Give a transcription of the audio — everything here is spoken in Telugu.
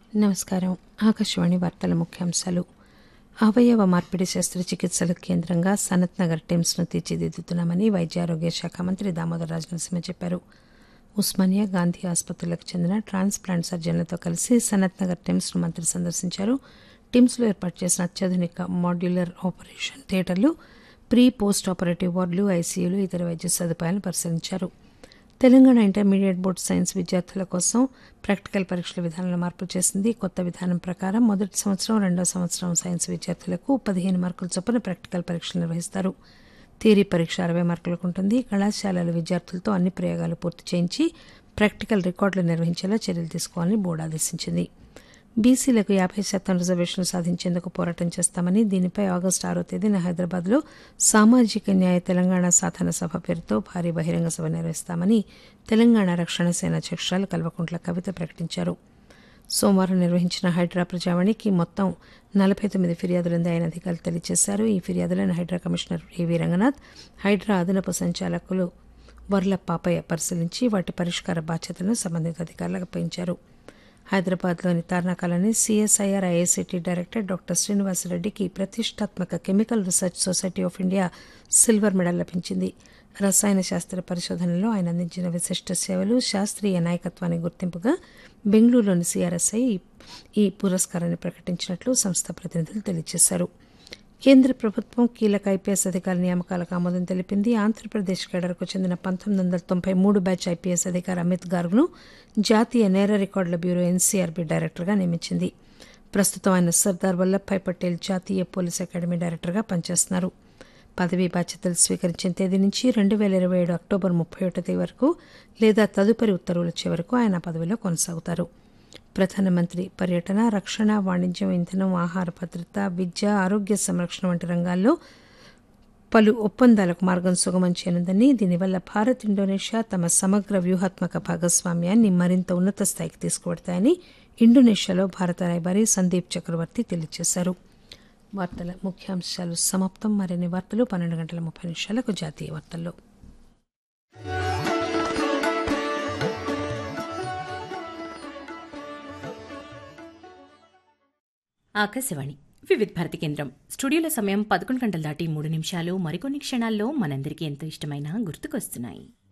నమస్కారం ఆకాశవాణి వార్తల ముఖ్యాంశాలు అవయవ మార్పిడి శస్త్రచికిత్సల కేంద్రంగా సనత్ నగర్ టిమ్స్ ను తీర్చిదిద్దుతున్నామని వైద్య ఆరోగ్య శాఖ మంత్రి దామోదర్ రాజనరసింహ చెప్పారు ఉస్మానియా గాంధీ ఆసుపత్రులకు చెందిన ట్రాన్స్ప్లాంట్ సర్జన్లతో కలిసి సనత్ నగర్ టిమ్స్ ను మంత్రి సందర్శించారు టిమ్స్ లో ఏర్పాటు చేసిన అత్యాధునిక మాడ్యులర్ ఆపరేషన్ థియేటర్లు ప్రీ పోస్ట్ ఆపరేటివ్ వార్డులు ఐసీయూలు ఇతర వైద్య సదుపాయాలను పరిశీలించారు తెలంగాణ ఇంటర్మీడియట్ బోర్డు సైన్స్ విద్యార్థుల కోసం ప్రాక్టికల్ పరీక్షల విధానంలో మార్పు చేసింది కొత్త విధానం ప్రకారం మొదటి సంవత్సరం రెండో సంవత్సరం సైన్స్ విద్యార్థులకు పదిహేను మార్కుల చొప్పున ప్రాక్టికల్ పరీక్షలు నిర్వహిస్తారు థియరీ పరీక్ష అరవై మార్కులకు ఉంటుంది కళాశాలల విద్యార్థులతో అన్ని ప్రయోగాలు పూర్తి చేయించి ప్రాక్టికల్ రికార్డులు నిర్వహించేలా చర్యలు తీసుకోవాలని బోర్డు ఆదేశించింది బీసీలకు యాభై శాతం రిజర్వేషన్లు సాధించేందుకు పోరాటం చేస్తామని దీనిపై ఆగస్టు ఆరో తేదీన హైదరాబాద్లో సామాజిక న్యాయ తెలంగాణ సాధన సభ పేరుతో భారీ బహిరంగ సభ నిర్వహిస్తామని తెలంగాణ రక్షణ సేన అధ్యక్షురాలు కల్వకుంట్ల కవిత ప్రకటించారు సోమవారం నిర్వహించిన హైడ్రా ప్రజావాణికి మొత్తం నలభై తొమ్మిది ఫిర్యాదులుంది ఆయన అధికారులు తెలియజేశారు ఈ ఫిర్యాదులను హైడ్రా కమిషనర్ ఏవీ రంగనాథ్ హైడ్రా అదనపు సంచాలకులు వర్ల పాపయ్య పరిశీలించి వాటి పరిష్కార బాధ్యతలను సంబంధిత అధికారులకు అప్పగించారు హైదరాబాద్లోని తార్నాకాలని సిఎస్ఐఆర్ ఐఐసిటీ డైరెక్టర్ డాక్టర్ శ్రీనివాసరెడ్డికి ప్రతిష్టాత్మక chemical research society of India silver medal లభించింది రసాయన శాస్త్ర పరిశోధనలో ఆయన అందించిన విశిష్ట సేవలు శాస్త్రీయ నాయకత్వానికి గుర్తింపుగా బెంగళూరులోని సిఆర్ఎస్ఐ ఈ పురస్కారాన్ని ప్రకటించినట్లు సంస్థ ప్రతినిధులు తెలియజేశారు కేంద్ర ప్రభుత్వం కీలక ఐపీఎస్ అధికారుల నియామకాలకు ఆమోదం తెలిపింది ఆంధ్రప్రదేశ్ కేడర్కు చెందిన పంతొమ్మిది వందల తొంభై మూడు బ్యాచ్ ఐపీఎస్ అధికారి అమిత్ గార్గ్ను జాతీయ నేర రికార్డుల బ్యూరో ఎన్సీఆర్బీ డైరెక్టర్గా నియమించింది ప్రస్తుతం ఆయన సర్దార్ వల్లభాయ్ పటేల్ జాతీయ పోలీస్ అకాడమీ డైరెక్టర్గా పనిచేస్తున్నారు పదవీ బాధ్యతలు స్వీకరించిన తేదీ నుంచి రెండు వేల ఇరవై ఏడు అక్టోబర్ ముప్పై ఒకటో తేదీ వరకు లేదా తదుపరి ఉత్తర్వులు వచ్చే వరకు ఆయన పదవిలో కొనసాగుతారు ప్రధానమంత్రి పర్యటన రక్షణ వాణిజ్యం ఇంధనం ఆహార భద్రత విద్య ఆరోగ్య సంరక్షణ వంటి రంగాల్లో పలు ఒప్పందాలకు మార్గం సుగమం చేయనుందని దీనివల్ల భారత్ ఇండోనేషియా తమ సమగ్ర వ్యూహాత్మక భాగస్వామ్యాన్ని మరింత ఉన్నత స్థాయికి తీసుకువెడతాయని ఇండోనేషియాలో భారత రాయబారి సందీప్ చక్రవర్తి తెలియజేశారు వార్తల ముఖ్యాంశాలు సమాప్తం మరిన్ని వార్తలు పన్నెండు గంటల ముప్పై నిమిషాలకు జాతీయ వార్తల్లో ఆకాశవాణి వివిధ భారతి కేంద్రం స్టూడియోలో సమయం పదకొండు గంటలు దాటి మూడు నిమిషాలు మరికొన్ని క్షణాల్లో మనందరికీ ఎంతో ఇష్టమైన గుర్తుకొస్తున్నాయి